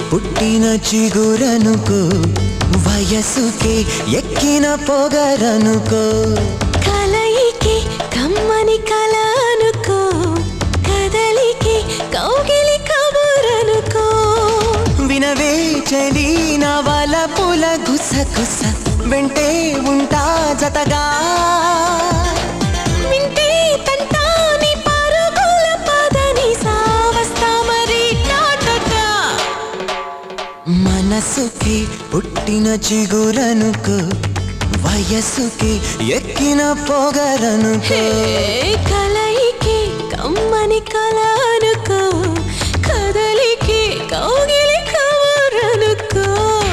పుట్టిన చిగురనుకో వయసుకే ఎక్కిన పొగరనుకో కలయికి కమ్మని కల అనుకో కదలికి కౌగిలి కబురనుకో వినవే చలి నా వల పుల గుస గుస వెంటే ఉంటా జతగా వింటే తంటాని పరుగుల పదని సావస్తా మరి టాటా మనసుకి పుట్టిన చిగురనుకో వయసుకి ఎక్కిన పొగరనుకో కలయికి కమ్మని కల అనుకో కదలికి కౌగిలి కబురనుకో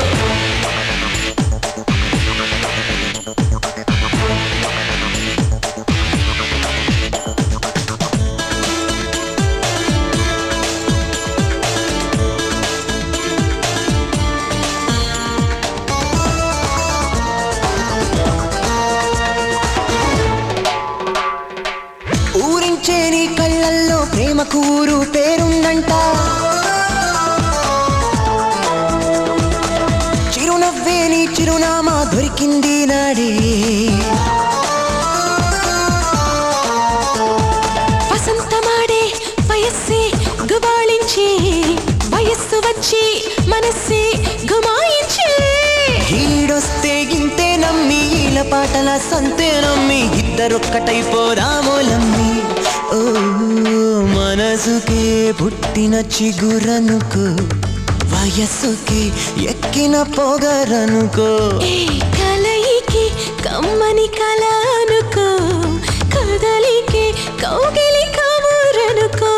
ఊరించే నీ కళ్ళల్లో ప్రేమ కూరు పేరుందంట చిరునవ్వే నీ చిరునామా దొరికింది నాడే వసంతమాడే వయస్సే గుబాళించే వయస్సు వచ్చి మనస్సే గుమాయించే ఈడొస్తే ఇంతే నమ్మి ఈల పాటల సంతే నమ్మి ఇద్దరొక్కటైపోదామోలమ్మి ఓ మనసుకే పుట్టిన చిగురనుకో వయస్సుకి ఎక్కిన పొగరనుకో ఏ కలయికి కమ్మని కల అనుకో కదలికి కౌగిలి కబురనుకో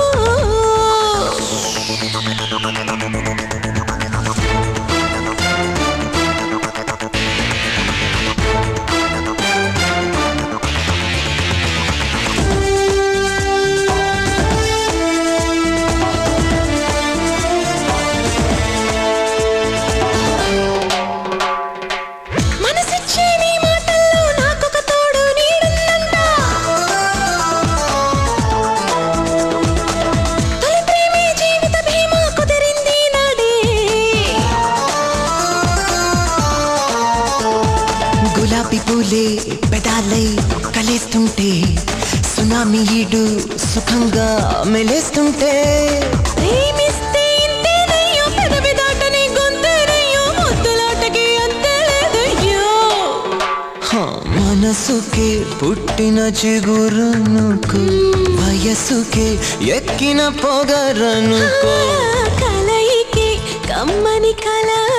మనసిచ్చే నీ మాటల్లో నాకొక తోడు నీడుందంట తొలి ప్రేమే జీవిత భీమా కుదిరింది నాడే గులాబీ పూలే పెదాలై కలిస్తుంటే సునామీ ఈడు సుఖంగా మెలేస్తుంటే ప్రేమిస్తే ఇంతేనయ్యో పెదవి దాటని గొంతేనయ్యో ముద్దులాటకి అంతే లేదయ్యో హా, మనసుకే పుట్టిన చిగురనుకో వయసుకే ఎక్కిన పొగరనుకో కలయికి కమ్మని కల